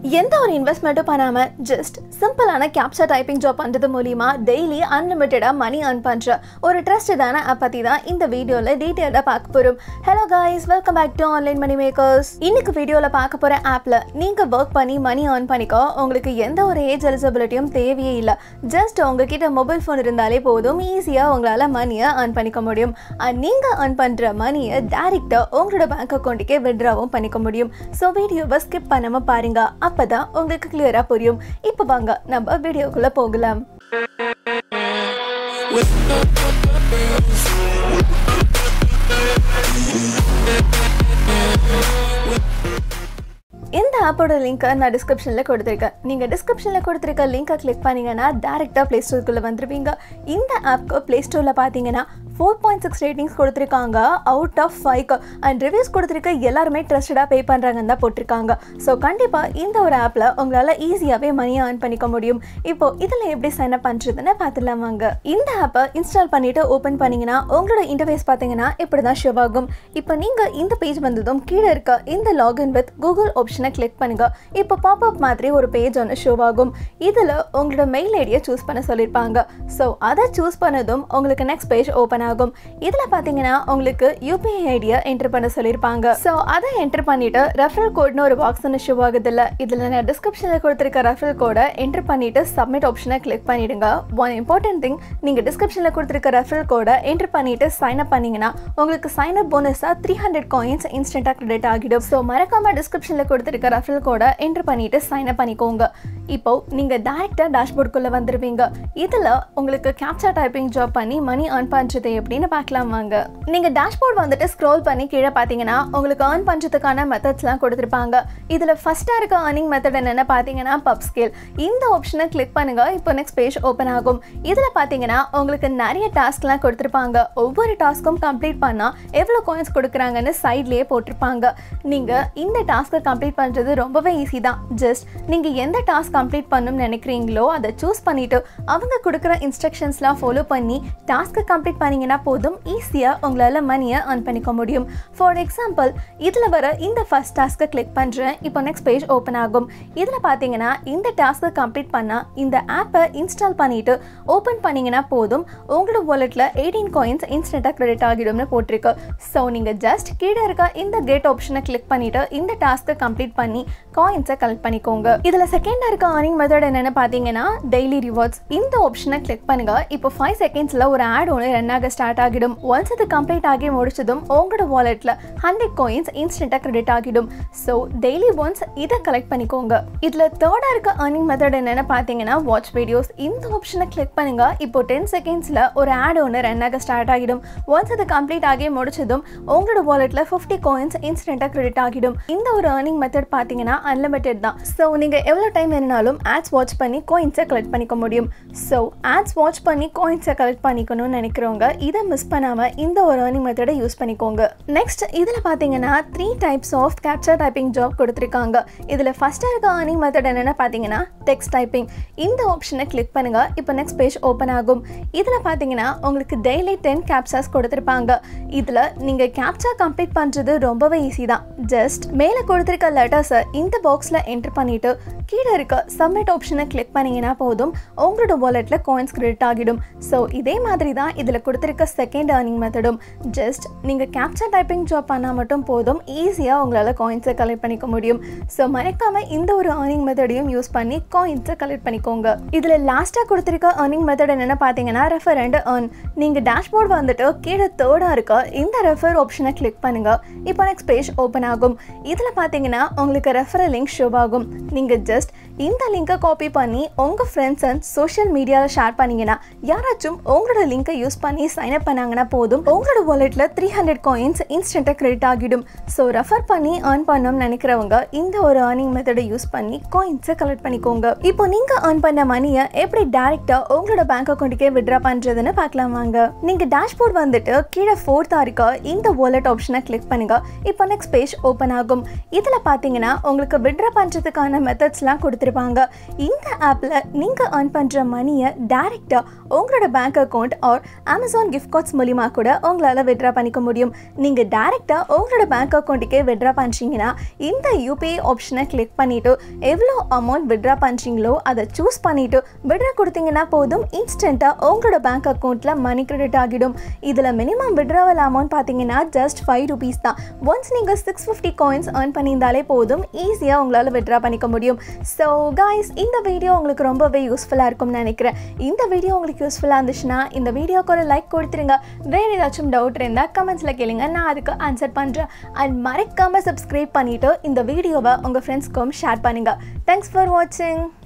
எந்த ஒரு இன்வெஸ்ட்மெண்ட்டும் பண்ணாமல் ஜஸ்ட் சிம்பிளான கேப்சர் டைப்பிங் ஜாப் பண்ணுறது மூலிமா டெய்லி அன்லிமிட்டடாக மணி earn பண்ணுற ஒரு ட்ரஸ்டடான ஆப் பற்றி தான் இந்த வீடியோவில் டீட்டெயிலாக பார்க்க போகிறோம் hello guys welcome back to online money makers இன்னைக்கு வீடியோவில் பார்க்க போகிற ஆப்பில் நீங்கள் ஒர்க் பண்ணி மணி earn பண்ணிக்கோ உங்களுக்கு எந்த ஒரு ஏஜ் எலிஜிபிலிட்டியும் தேவையே இல்லை ஜஸ்ட் உங்ககிட்ட மொபைல் ஃபோன் இருந்தாலே போதும் ஈஸியாக உங்களால் மணியை earn பண்ணிக்க முடியும் அண்ட் நீங்கள் earn பண்ணுற மணியை டேரெக்டாக உங்களோட பேங்க் அக்கௌண்ட்டுக்கே விட்ராவும் பண்ணிக்க முடியும் ஸோ வீடியோவை ஸ்கிப் பண்ணாமல் பாருங்க அப்போ தான் உங்களுக்கு கிளியராக புரியும் இப்போ வாங்க நம்ம வீடியோக்குள்ளே போகலாம் இந்த ஆப்போட லிங்க்கை நான் டிஸ்கிரிப்ஷனில் கொடுத்துருக்கேன் நீங்கள் டிஸ்கிரிப்ஷனில் கொடுத்துருக்க லிங்கை கிளிக் பண்ணீங்கன்னா டேரெக்டாக ப்ளே ஸ்டோருக்குள்ளே வந்துருவீங்க இந்த ஆப்க்கு ப்ளே ஸ்டோரில் பார்த்தீங்கன்னா ஃபோர் பாயிண்ட் சிக்ஸ் ரேட்டிங்ஸ் கொடுத்துருக்காங்க out of five and reviews கொடுத்துருக்க எல்லாருமே ட்ரஸ்டடாக பே பண்ணுறாங்கன்னு தான் போட்டிருக்காங்க ஸோ கண்டிப்பாக இந்த ஒரு ஆப்பில் உங்களால் ஈஸியாகவே மணியை earn பண்ணிக்க முடியும் இப்போ இதில் எப்படி சைன் அப் பண்ணுறதுன்னு பார்த்துலாம் வாங்க இந்த ஆப்பை இன்ஸ்டால் பண்ணிவிட்டு ஓப்பன் பண்ணிங்கன்னா உங்களோட இன்டர்ஃபேஸ் பார்த்தீங்கன்னா இப்படி தான் ஷோ ஆகும் இப்போ நீங்கள் இந்த பேஜ் வந்ததும் கீழே இருக்க இந்த லாகின் வித் கூகுள் ஆப்ஷனை கிளிக் பண்ணுங்க இப்போ பாப்அப் மாதிரி ஒரு பேஜ் ஒன்று ஷோ ஆகும் இதில் உங்களோட மெயில் ஐடியை சூஸ் பண்ண சொல்லியிருப்பாங்க ஸோ அதை சூஸ் பண்ணதும் உங்களுக்கு நெக்ஸ்ட் பேஜ் ஓப்பன் ஆகும் இதில் பார்த்தீங்கன்னா உங்களுக்கு யூபிஐ ஐடியை என்டர் பண்ண சொல்லியிருப்பாங்க ஸோ அதை என்டர் பண்ணிட்டு ரெஃபரல் கோட்னு ஒரு பாக்ஸ் ஒன்று ஷோ ஆகுது இல்லை இதில் நான் டிஸ்கிரிப்ஷனில் கொடுத்துருக்க ரெஃபரல் கோடை என்டர் பண்ணிட்டு சப்மிட் ஆப்ஷனை கிளிக் பண்ணிடுங்க ஒன் இம்பார்ட்டன்ட் திங் நீங்கள் டிஸ்கிரிப்ஷனில் கொடுத்துருக்க ரெஃபரல் கோடை என்டர் பண்ணிட்டு சைன் அப் பண்ணீங்கன்னா உங்களுக்கு சைன் அப் போனஸாக த்ரீ ஹண்ட்ரட் காயின்ஸ் இன்ஸ்டன்ட்டாக கிரெடிட் ஆகிடும் ஸோ மறக்காம டிஸ்கிரிப்ஷனில் கொடுத்துருக்க ரெஃபரல் கோடை என்டர் பண்ணிட்டு சைன் அப் பண்ணிக்கோங்க இப்போ நீங்கள் டேரெக்டாக டேஷ்போர்டுக்குள்ளே வந்துடுவீங்க இதில் உங்களுக்கு கேப்சா டைப்பிங் ஜாப் பண்ணி மணி earn பண்ணுறது எப்படின்னு பார்க்கலாம் வாங்க நீங்கள் டேஷ்போர்ட் வந்துட்டு ஸ்க்ரோல் பண்ணி கீழே பார்த்தீங்கன்னா உங்களுக்கு earn பண்ணுறதுக்கான மெத்தட்ஸ்லாம் கொடுத்துருப்பாங்க இதில் ஃபஸ்ட்டாக இருக்க earning மெத்தட் என்னென்னு பார்த்தீங்கன்னா பப் ஸ்கேல் இந்த ஆப்ஷனை கிளிக் பண்ணுங்க இப்போ நெக்ஸ்ட் பேஜ் ஓப்பன் ஆகும் இதில் பார்த்தீங்கன்னா உங்களுக்கு நிறைய டாஸ்க்லாம் கொடுத்துருப்பாங்க ஒவ்வொரு டாஸ்க்கும் கம்ப்ளீட் பண்ணால் எவ்வளோ காயின்ஸ் கொடுக்குறாங்கன்னு சைட்லேயே போட்டிருப்பாங்க நீங்கள் இந்த டாஸ்க்கை கம்ப்ளீட் பண்ணுறது ரொம்பவே ஈஸி தான் ஜஸ்ட் நீங்கள் எந்த டாஸ்க் கம்ப்ளீட் பண்ணணும்னு நினைக்கிறீங்களோ அதை சூஸ் பண்ணிவிட்டு அவங்க கொடுக்குற இன்ஸ்ட்ரக்ஷன்ஸ்லாம் ஃபாலோ பண்ணி டாஸ்க்கை கம்ப்ளீட் பண்ணீங்கன்னா போதும் ஈஸியாக உங்களால் மணியை earn பண்ணிக்க முடியும் ஃபார் எக்ஸாம்பிள் இதில் வர இந்த ஃபர்ஸ்ட் டாஸ்க்கை கிளிக் பண்ணுறேன் இப்போ நெக்ஸ்ட் பேஜ் ஓப்பன் ஆகும் இதில் பார்த்தீங்கன்னா இந்த டாஸ்க்கை கம்ப்ளீட் பண்ணால் இந்த ஆப்பை இன்ஸ்டால் பண்ணிவிட்டு ஓப்பன் பண்ணீங்கன்னா போதும் உங்களோட வாலெட்டில் எயிட்டீன் காயின்ஸ் இன்ஸ்டண்ட்டாக கிரெடிட் ஆகிடும்னு போட்டிருக்கு ஸோ நீங்கள் ஜஸ்ட் கீழே இருக்க இந்த கேட் ஆப்ஷனை கிளிக் பண்ணிவிட்டு இந்த டாஸ்க்கை கம்ப்ளீட் பண்ணி காயின்ஸை கலெக்ட் பண்ணிக்கோங்க இதில் செகண்டாக இருக்க earning மெத்தட் என்னென்னு பார்த்தீங்கன்னா டெய்லி ரிவார்ட்ஸ் இந்த ஆப்ஷனை கிளிக் பண்ணுங்க இப்போ ஃபைவ் செகண்ட்ஸில் ஒரு ஆட் ஒன்று ரன் ஆக ஸ்டார்ட் ஆகிடும் ஒன்ஸ் இது கம்ப்ளீட் ஆகி முடிச்சதும் உங்களோட வாலெட்டில் ஹண்ட்ரட் காயின்ஸ் இன்ஸ்டண்ட்டாக கிரெடிட் ஆகிடும் ஸோ டெய்லி ஒன்ஸ் இதை கலெக்ட் பண்ணிக்கோங்க இதில் தேர்டாக இருக்க earning மெத்தட் என்னென்னு பார்த்தீங்கன்னா வாட்ச் வீடியோஸ் இந்த ஆப்ஷனை கிளிக் பண்ணுங்க இப்போ டென் செகண்ட்ஸில் ஒரு ஆட் ஒன்று ரன் ஆக ஸ்டார்ட் ஆகிடும் ஒன்ஸ் இது கம்ப்ளீட் ஆகி முடிச்சதும் உங்களோட வாலெட்டில் ஃபிஃப்டி காயின்ஸ் இன்ஸ்டண்ட்டாக கிரெடிட் ஆகிடும் இந்த ஒரு earning மெத்தட் பார்த்தீங்கன்னா அன்லிமிட்டெட் தான் ஸோ நீங்கள் எவ்வளோ டைம் வேணுனாலும் ஆட்ஸ் வாட்ச் பண்ணி காயின்ஸை கலெக்ட் பண்ணிக்க முடியும் ஸோ ஆட்ஸ் வாட்ச் பண்ணி காயின்ஸை கலெக்ட் பண்ணிக்கணும்னு நினைக்கிறவங்க இதை மிஸ் பண்ணாமல் இந்த ஒரு earning மெத்தடை யூஸ் பண்ணிக்கோங்க நெக்ஸ்ட் இதில் பார்த்தீங்கன்னா three types of captcha typing job கொடுத்துருக்காங்க இதில் ஃபஸ்ட்டாக இருக்க earning மெத்தட் என்னென்னு பார்த்தீங்கன்னா டெக்ஸ்ட் டைப்பிங் இந்த ஆப்ஷனை கிளிக் பண்ணுங்க இப்போ நெக்ஸ்ட் பேஜ் ஓப்பன் ஆகும் இதில் பார்த்தீங்கன்னா உங்களுக்கு டெய்லி டென் கேப்சாஸ் கொடுத்துருப்பாங்க இதில் நீங்கள் கேப்சா கம்ப்ளீட் பண்ணுறது ரொம்பவே ஈஸி தான் ஜஸ்ட் மேலே கொடுத்துருக்க லெட்டர்ஸை இந்த பாக்ஸில் என்டர் பண்ணிவிட்டு கீழே இருக்க சப்மிட் ஆப்ஷனை கிளிக் பண்ணீங்கன்னா போதும் உங்களோட வாலெட்டில் காயின்ஸ் கிரெடிட் ஆகிடும் ஸோ இதே மாதிரி தான் இதில் கொடுத்துருக்க செகண்ட் earning மெத்தடும் ஜஸ்ட் நீங்கள் கேப்சா டைப்பிங் ஜாப் பண்ணால் மட்டும் போதும் ஈஸியாக உங்களால் காயின்ஸை கலெக்ட் பண்ணிக்க முடியும் ஸோ மறக்காமல் இந்த ஒரு earning மெத்தடையும் யூஸ் பண்ணி காயின்ஸை கலெக்ட் பண்ணிக்கோங்க இதில் லாஸ்ட்டாக கொடுத்துருக்க earning மெத்தட் என்னென்னு பார்த்தீங்கன்னா ரெஃபர் அண்ட் earn நீங்கள் டேஷ்போர்ட் வந்துட்டு கீழே தேர்டாக இருக்க இந்த ரெஃபர் ஆப்ஷனை கிளிக் பண்ணுங்க இப்போ நெக்ஸ்ட் பேஜ் ஓப்பன் ஆகும் இதில் பார்த்தீங்கன்னா உங்களுக்கு ரெஃபரல் லிங்க் ஷோ ஆகும் நீங்கள் ஜஸ்ட் இந்த லிங்கை காப்பி பண்ணி உங்கள் ஃப்ரெண்ட்ஸ் அண்ட் சோஷியல் மீடியாவில் ஷேர் பண்ணீங்கன்னா யாராச்சும் உங்களோட லிங்கை யூஸ் பண்ணி சைன் அப் பண்ணாங்கன்னா போதும் உங்களோட வாலெட்டில் த்ரீ ஹண்ட்ரட் காயின்ஸ் இன்ஸ்டண்ட்டாக கிரெடிட் ஆகிடும் ஸோ ரெஃபர் பண்ணி earn பண்ணணும்னு நினைக்கிறவங்க இந்த ஒரு earning மெத்தடை யூஸ் பண்ணி காயின்ஸை கலெக்ட் பண்ணிக்கோங்க இப்போ நீங்கள் earn பண்ண மணியை எப்படி டேரெக்டாக உங்களோட பேங்க் அக்கௌண்ட்டுக்கே விட்ரா பண்ணுறதுன்னு பார்க்கலாம் வாங்க நீங்கள் டேஷ்போர்ட் வந்துட்டு கீழே ஃபோர்த்தாக இருக்க இந்த வாலெட் ஆப்ஷனை கிளிக் பண்ணுங்க இப்போ நெக்ஸ்ட் பேஜ் ஓப்பன் ஆகும் இதில் பார்த்தீங்கன்னா உங்களுக்கு விட்ரா பண்ணுறதுக்கான மெத்தட்ஸ்லாம் கொடுத்துருப்பாங்க கொடுத்துருப்பாங்க இந்த ஆப்பில் நீங்கள் earn பண்ணுற மணியை டேரெக்டாக உங்களோட bank account or Amazon gift cards மூலிமா கூட உங்களால் விட்ரா பண்ணிக்க முடியும் நீங்கள் டேரெக்டாக உங்களோட பேங்க் அக்கௌண்ட்டுக்கே விட்ரா பண்ணுறீங்கன்னா இந்த யூபிஐ ஆப்ஷனை கிளிக் பண்ணிவிட்டு எவ்வளோ அமௌண்ட் விட்ரா பண்ணுறீங்களோ அதை சூஸ் பண்ணிவிட்டு விட்ரா கொடுத்தீங்கன்னா போதும் இன்ஸ்டண்ட்டாக உங்களோட பேங்க் அக்கௌண்ட்டில் மணி கிரெடிட் ஆகிடும் இதில் மினிமம் விட்ராவல் அமௌண்ட் பார்த்தீங்கன்னா ஜஸ்ட் ஃபைவ் ருபீஸ் தான் ஒன்ஸ் நீங்கள் சிக்ஸ் ஃபிஃப்டி காயின்ஸ் earn பண்ணியிருந்தாலே போதும் ஈஸியாக உங்களால் விட்ரா பண்ணிக்க முடியும் ஸோ guys இந்த வீடியோ உங்களுக்கு ரொம்பவே யூஸ்ஃபுல்லாக இருக்கும்னு நினைக்கிறேன் இந்த வீடியோ உங்களுக்கு யூஸ்ஃபுல்லாக இருந்துச்சுன்னா இந்த வீடியோக்கு ஒரு லைக் கொடுத்துருங்க வேறு ஏதாச்சும் டவுட் இருந்தால் கமெண்ட்ஸில் கேளுங்க நான் அதுக்கு ஆன்சர் பண்ணுறேன் அண்ட் மறக்காமல் சப்ஸ்கிரைப் பண்ணிவிட்டு இந்த வீடியோவை உங்கள் ஃப்ரெண்ட்ஸ்க்கும் ஷேர் பண்ணுங்கள் தேங்க்ஸ் ஃபார் வாட்சிங்